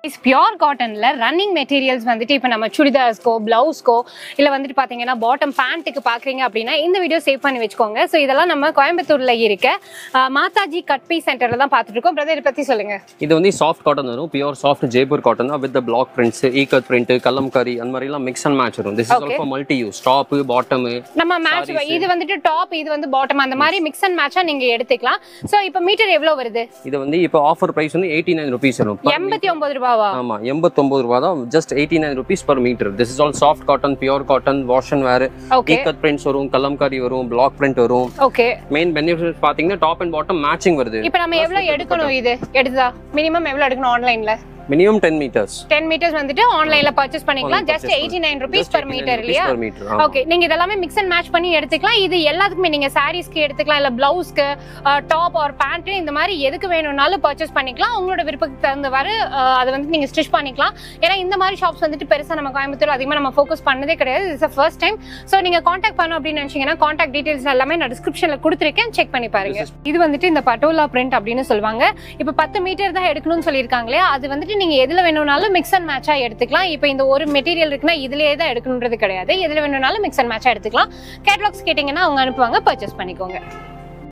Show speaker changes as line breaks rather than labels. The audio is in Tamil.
பியோர் காட்டன்ல ரன்னிங் மெட்டீரியல்ஸ் வந்துட்டு இப்போ நம்ம சுடிதார்ஸ்க்கோ பிளவுஸ்க்கோ இல்லை வந்துட்டு பார்த்தீங்கன்னா பாட்டம் பேண்ட்டுக்கு பார்க்குறீங்க அப்படின்னா இந்த வீடியோ சேவ் பண்ணி வச்சுக்கோங்க ஸோ இதெல்லாம் நம்ம கோயம்புத்தூர்ல இருக்க அஹ், மாதாஜி கட்பி சென்டர்ல தான் பார்த்துட்டு இருக்கோம் பிரதர் இதை பத்தி சொல்லுங்க
இது வந்து சாஃப்ட் காட்டன் வரும் பியூர் சாஃப்ட் ஜெய்ப்பூர் காட்டன் தான் with block prints ikat print Kalamkari அந்த மாதிரிலாம் மிக்ஸ் அண்ட் மேட்ச் வரும் this is also multi use top bottom
நம்ம மேட்ச் இது வந்துட்டு டாப் இது வந்து பாட்டம் அந்த மாதிரி மிக்ஸ் அண்ட் மேட்சா நீங்க எடுத்துக்கலாம் ஸோ இப்போ மீட்டர் எவ்வளோ வருது
இது வந்து இப்போ ஆஃபர் பிரைஸ் வந்து எயிட்டி நைன் ருபீஸ் வரும் Per
எண்பத்தி ஒன்பது ரூபாவா
ஆமா எண்பத்தொம்பது ரூபா தான் just eighty nine rupees per metre this is all soft cotton pure cotton wash and wear
okay
ikat prints வரும் கலம்காரி வரும் பிளாக் பிரிண்ட் வரும்
ஓகே
மெயின் பெனிஃபிட் பாத்தீங்கன்னா டாப் அண்ட் பாட்டம் மேட்சிங் வருது
இப்போ நம்ம எவ்வளோ எடுக்கணும் இது எடுத்தா மினிமம் எவ்வளோ எடுக்கணும் ஆன்லைன்ல
minimum ten metres
ten metres வந்துட்டு ஆன்லைன்ல பர்ச்சேஸ் பண்ணிக்கலாம்
Online
just
purchase
eighty nine rupees per metre இல்லையா
per meter
ஓகே நீங்க இதெல்லாமே மிக்ஸ் அண்ட் மேட்ச் பண்ணி எடுத்துக்கலாம் இது எல்லாத்துக்குமே நீங்க சாரீஸ்க்கு எடுத்துக்கலாம் இல்ல பிளவுஸ்க்கு டாப் ஆர் பேண்ட் இந்த மாதிரி எதுக்கு வேணும்னாலும் பர்ச்சேஸ் பண்ணிக்கலாம் உங்களோட விருப்பத்துக்கு தகுந்தவாறு அஹ், அதை வந்து நீங்க ஸ்டிச் பண்ணிக்கலாம் ஏன்னா இந்த மாதிரி ஷாப்ஸ் வந்துட்டு பெருசா நம்ம கோயம்புத்தூர் அதிகமா நம்ம ஃபோக்கஸ் பண்ணதே கிடையாது இட்ஸ் ஃபர்ஸ்ட் டைம் ஸோ நீங்க காண்டாக்ட் பண்ணணும் அப்படின்னு நினைச்சீங்கன்னா காண்டாக்ட் டீடைல்ஸ் எல்லாமே நான் டிஸ்கிரிப்ஷன்ல கொடுத்துருக்கேன் செக் பண்ணி பாருங்க இது வந்துட்டு இந்த பட்டோலா பிரிண்ட் அப்படின்னு சொல்லுவாங்க இப்போ பத்து மீட்டர் தான் எடுக்கணும்னு சொல்லியிருக்காங்களே அது வந்துட்டு நீங்க எதுல வேணும்னாலும் மிக்ஸ் அண்ட் மேட்சா எடுத்துக்கலாம் இப்போ இந்த ஒரு மெட்டீரியல் இருக்குன்னா இதுலயே தான் எடுக்கணுன்றது கிடையாது எதுல வேணும்னாலும் மிக்ஸ் அண்ட் மேட்சா எடுத்துக்கலாம் கேட்லாக்ஸ் கேட்டிங்கன்னா அவங்க அனுப்புவாங்க பர்ச்சேஸ் பண்ணிக்கோங்க